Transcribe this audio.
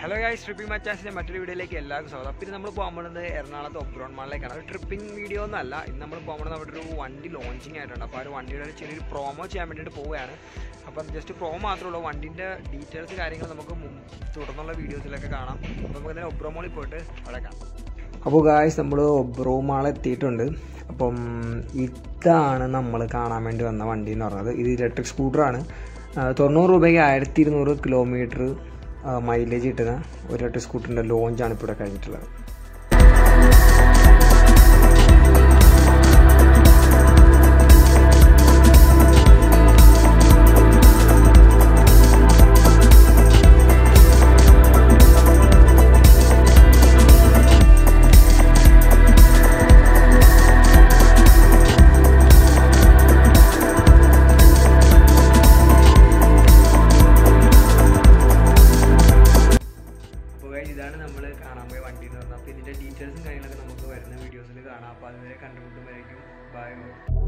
hello guys tripping മച്ചാസിൻ്റെ മറ്റൊരു വീഡിയോയിലേക്ക് എല്ലാവർക്കും സ്വാഗതം പിന്നെ നമ്മൾ പോകാൻ പോകുന്നത് എറണാകുളത്ത് ഒബ്രോൺ മാളിലേക്കാണ് ഒരു ട്രിപ്പിംഗ് വീഡിയോ ഒന്നല്ല ഇന്ന് നമ്മൾ പോകാൻ പോകുന്നത് അവിടെ ഒരു വണ്ടി ലോഞ്ചിങ് ആയിട്ടുണ്ട് അപ്പോൾ ആ ഒരു വണ്ടിയുടെ ഒരു ചെറിയൊരു പ്രോമോ ചെയ്യാൻ വേണ്ടിയിട്ട് പോവുകയാണ് അപ്പം ജസ്റ്റ് പ്രോമോ മാത്രമേ ഉള്ളൂ വണ്ടിൻ്റെ ഡീറ്റെയിൽസ് കാര്യങ്ങൾ നമുക്ക് മുൻ- തുടർന്നുള്ള വീഡിയോസിലൊക്കെ കാണാം അപ്പോൾ നമുക്ക് ഇതിന് ഒബ്രോ മാളിൽ പോയിട്ട് അവിടെ കാണാം അപ്പോൾ ഗായ്സ് നമ്മൾ ഒബ്രോ മാൾ എത്തിയിട്ടുണ്ട് അപ്പം ഇതാണ് നമ്മൾ കാണാൻ വേണ്ടി വന്ന വണ്ടി എന്ന് പറഞ്ഞത് ഇത് ഇലക്ട്രിക് സ്കൂട്ടറാണ് തൊണ്ണൂറ് രൂപയ്ക്ക് ആയിരത്തി ഇരുന്നൂറ് കിലോമീറ്റർ മൈലേജ് കിട്ടുന്ന ഒരു ഇലക്ട്രിക് സ്കൂട്ടറിൻ്റെ ലോഞ്ചാണ് ഇപ്പോൾ ഇവിടെ കഴിഞ്ഞിട്ടുള്ളത് അപ്പോൾ guys, ഇതാണ് നമ്മൾ കാണാൻ പോയ വണ്ടി എന്ന് പറഞ്ഞാൽ അപ്പോൾ ഇതിൻ്റെ ഡീറ്റെയിൽസും കാര്യങ്ങളൊക്കെ നമുക്ക് വരുന്ന വീഡിയോസിൽ കാണാം അപ്പോൾ അതുവരെ കണ്ടുമുട്ടുമ്പോഴേക്കും ബൈ